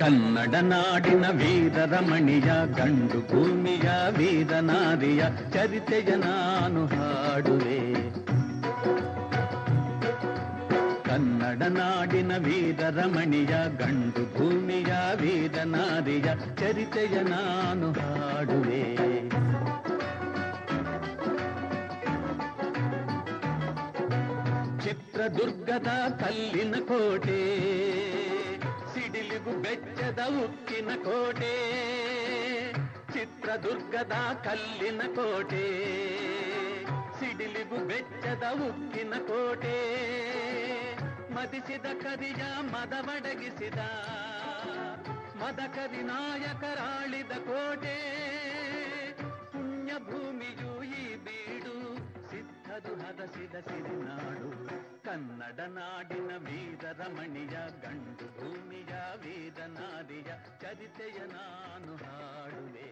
ಕನ್ನಡ ನಾಡಿನ ವೀರರಮಣಿಯ ಗಂಡು ಭೂಮಿಯ ವೀರನಾರಿಯ ಚರಿತೆಯ ನಾನು ಹಾಡುವೆ ಕನ್ನಡ ನಾಡಿನ ವೀರರಮಣಿಯ ಗಂಡು ಭೂಮಿಯ ವೀರನಾರಿಯ ಚರಿತೆಯ ನಾನು ಹಾಡುವೆ ಚಿತ್ರದುರ್ಗದ ಕಲ್ಲಿನ ಕೋಟೆ ಸಿಡಿಲಿಗು ಬೆಚ್ಚದ ಉಕ್ಕಿನ ಕೋಟೆ ಚಿತ್ರದುರ್ಗದ ಕಲ್ಲಿನ ಕೋಟೆ ಸಿಡಿಲಿಗು ಬೆಚ್ಚದ ಉಕ್ಕಿನ ಕೋಟೆ ಮದಿಸಿದ ಕರಿಯ ಮದವಡಗಿಸಿದ ಮದಕರಿ ನಾಯಕರಾಳಿದ ಕೋಟೆ ಪುಣ್ಯ ಭೂಮಿಯು ಈ ಬೀಡು ಸಿದ್ಧದು ಹದಸಿದ ಸಿರಿನಾಡು ಕನ್ನಡ ನಾಡಿನ ವೀರರಮಣಿಯ ಗಂಡು ಭೂಮಿಯ ವೀರನಾರಿಯ ಚರಿತೆಯ ನಾನು ಹಾಡುವೆ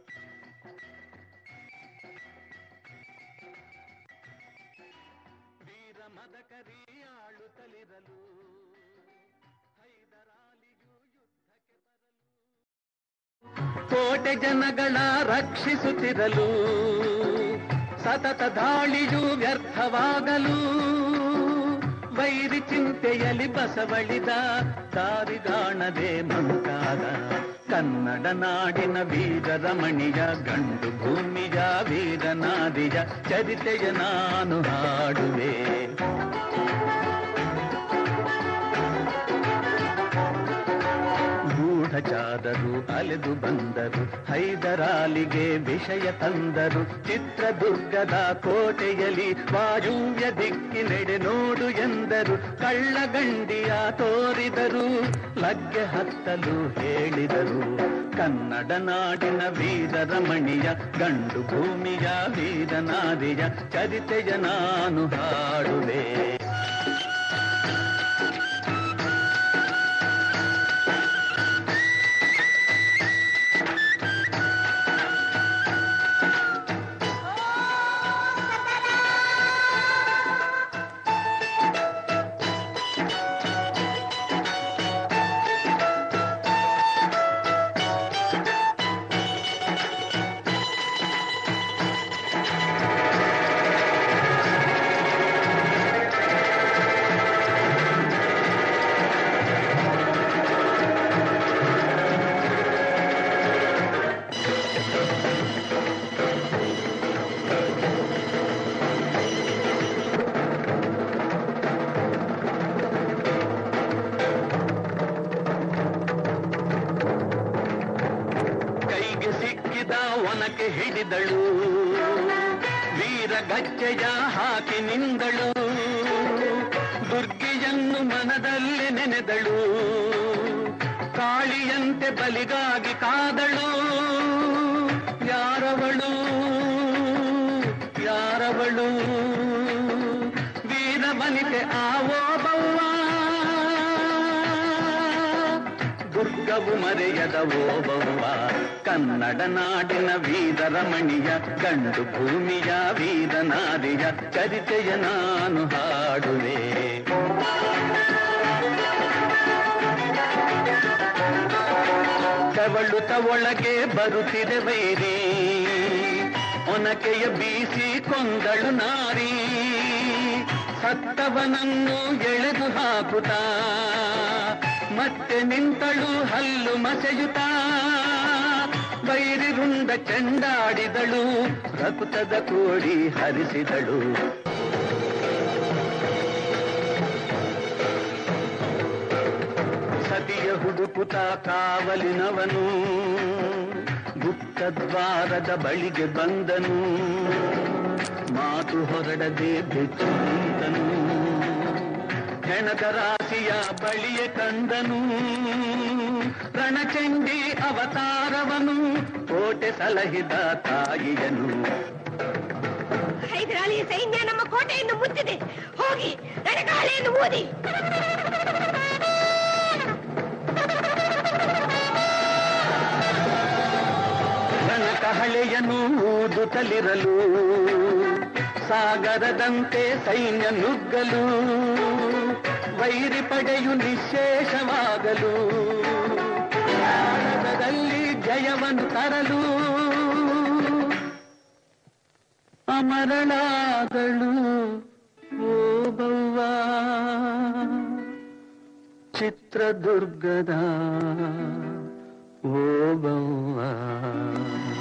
ವೀರ ಮದಕರಿ ಆಳುತ್ತಲಿರಲು ಹೈದರಾಲಿಯು ಯುದ್ಧಕ್ಕೆ ಬರಲು ಕೋಟೆ ಜನಗಳ ರಕ್ಷಿಸುತ್ತಿರಲು ಸತತ ದಾಳಿಯು ವ್ಯರ್ಥವಾಗಲು ವೈರಿ ಚಿಂತೆಯಲ್ಲಿ ಬಸವಳಿದ ದಾರಿಗಾಣದೆ ಮಂಕಾದ ಕನ್ನಡ ನಾಡಿನ ವೀರರಮಣಿಯ ಗಂಡು ಭೂಮಿಯ ವೀರನಾದಿಯ ಚರಿತೆಯ ನಾನು ಹಾಡುವೆ ಗೂಢಚಾರರು ಅಲೆದು ಬಂದರು ಹೈದರಾಲಿಗೆ ವಿಷಯ ತಂದರು ಚಿತ್ರದುರ್ಗದ ಕೋಟೆಯಲ್ಲಿ ವಾಯುವ್ಯ ದಿಕ್ಕಿನೆಡೆ ನೋಡು ಎಂದರು ಕಳ್ಳಗಂಡಿಯ ತೋರಿದರು ಲಗ್ಗೆ ಹತ್ತಲು ಹೇಳಿದರು ಕನ್ನಡ ನಾಡಿನ ವೀರರಮಣಿಯ ಗಂಡು ಭೂಮಿಯ ವೀರನಾದಿಯ ಚರಿತೆಯ ನಾನು ಹಾಡುವೆ ಕೈಗೆ ಸಿಕ್ಕಿದ ಒನಕೆ ಹಿಡಿದಳು ವೀರ ಗಜ್ಜೆಯ ಹಾಕಿ ನಿಂದಳು ದುರ್ಗೆಯನ್ನು ಮನದಲ್ಲಿ ನೆನೆದಳು ಕಾಳಿಯಂತೆ ಬಲಿಗಾಗಿ ಕಾದಳು ಯಾರವಳು ಯಾರವಳು ವೀರ ವನಿತೆ ಆವೋ ಬವ್ವ ದುರ್ಗವು ಮರೆಯದ ಓಬವ್ವ ಕನ್ನಡ ನಾಡಿನ ವೀರರಮಣಿಯ ಗಂಡು ಭೂಮಿಯ ವೀರನಾರಿಯ ಚರಿತೆಯ ನಾನು ಹಾಡುವೆ ಕವಳುತ ಒಳಗೆ ಬರುತ್ತಿದೆ ವೈರಿ ಒನಕೆಯ ಬೀಸಿ ಕೊಂದಳು ನಾರಿ ಸತ್ತವನನ್ನು ಎಳೆದು ಹಾಕುತ್ತಾ ಮತ್ತೆ ನಿಂತಳು ಹಲ್ಲು ಮಸೆಯುತ್ತ ಬೈರಿ ರುಂಡ ಚೆಂಡಾಡಿದಳು ರಕುತದ ಕೋಡಿ ಹರಿಸಿದಳು ಸತಿಯ ಹುಡುಕುತ ಕಾವಲಿನವನು ಗುಪ್ತದ್ವಾರದ ಬಳಿಗೆ ಬಂದನು ಮಾತು ಹೊರಡದೆ ಬೆಚ್ಚು ನಿಂತನು ಹೆಣದ ರಾಶಿಯ ಬಳಿಯ ಕಂದನು ರಣಚಂಡಿ ಅವತಾರವನು ಕೋಟೆ ಸಲಹಿದ ತಾಯಿಯನು ಹೈದರಾಲಿಯ ಸೈನ್ಯ ನಮ್ಮ ಕೋಟೆಯನ್ನು ಮುತ್ತಿದೆ ಹೋಗಿ ರಣಗಾಳೆಯನ್ನು ಊದಿ ರಣಕಹಳೆಯನ್ನು ಊದುತ್ತಲಿರಲು ಸಾಗರದಂತೆ ಸೈನ್ಯ ನುಗ್ಗಲು ವೈರಿ ಪಡೆಯು ನಿಶೇಷವಾಗಲು ಜಯವನ್ನು ತರಲು ಅಮರಳಾದಳು ಓ ಬವ್ವ ಚಿತ್ರದುರ್ಗದ ಓ ಬವ್ವ